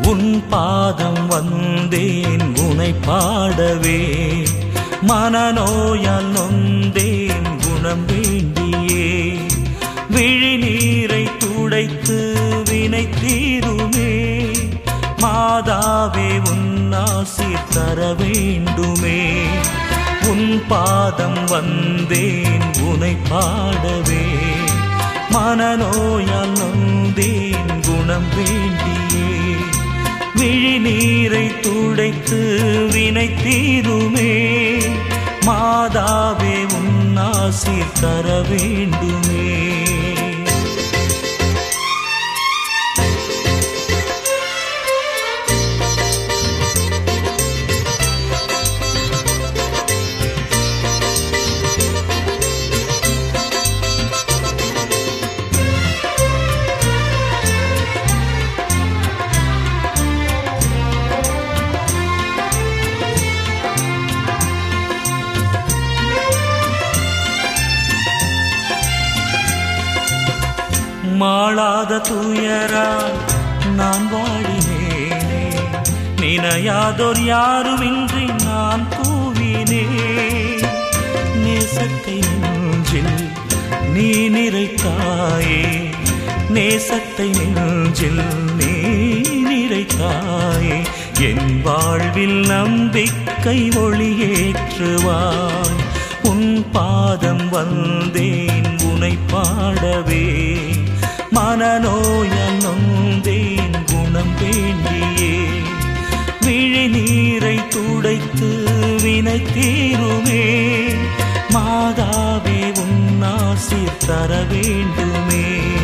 உன் பாதம் வந்தேன் உனை பாடவே மனநோயால் நொந்தேன் குணம் வேண்டியே விழிநீரை துடைத்து வினை தீருமே மாதாவே உன்னாசி தர வேண்டுமே உன் பாதம் வந்தேன் உனை பாடவே மனநோயால் நொந்தேன் குணம் வேண்டியே விழிநீரை துடைத்து வினை தீருமே மாதாவே உன்னாசி தர வேண்டுமே மாளாத துயரால் நான் வாடினேனே நினையாதோர் யாருமின்றி நான் கூவினே நேசத்தை நெஞ்சில் நீ நிறைத்தாயே நேசத்தை நெஞ்சில் நீ நிறைத்தாயே என் வாழ்வில் நம்பிக்கை ஒளியேற்றுவாய் உன் பாதம் வந்தேன் உனை பாடவே மனநோயால் நொந்தேன் குணம் வேண்டியே விழிநீரை துடைத்து வினை தீருமே மாதாவே உன்னாசி தர வேண்டுமே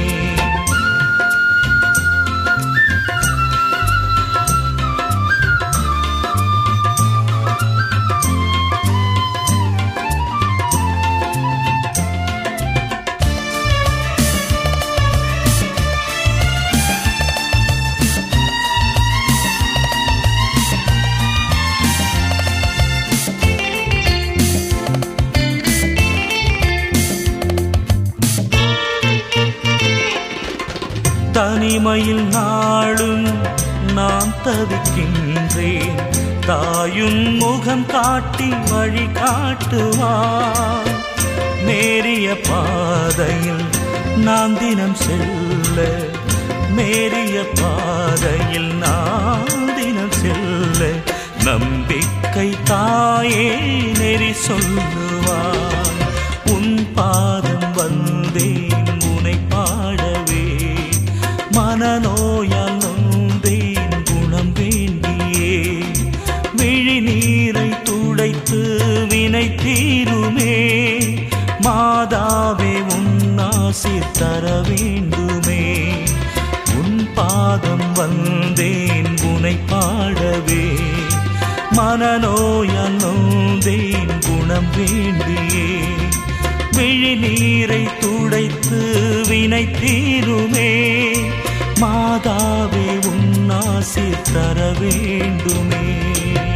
தனிமையில் நாளும் நான் தவிக்கின்றேன் தாயும் முகம் காட்டி வழி காட்டுவார் நேரிய பாதையில் நான் தினம் செல்ல நேரிய பாதையில் நான் தினம் செல்ல நம்பிக்கை தாயே நெறி சொல்லுவார் உன் பாதம் வந்தேன் உனை பாடவே மனநோயால் நொந்தேன் குணம் வேண்டியே விழிநீரை துடைத்து வினை தீருமே மாதாவே உன்னாசி தர வேண்டுமே உன் பாதம் வந்தேன் உனை பாடவே மனநோயால் நொந்தேன் குணம் வேண்டியே விழிநீரை துடைத்து வினை தீருமே மாதாவே உன்னாசி தர வேண்டுமே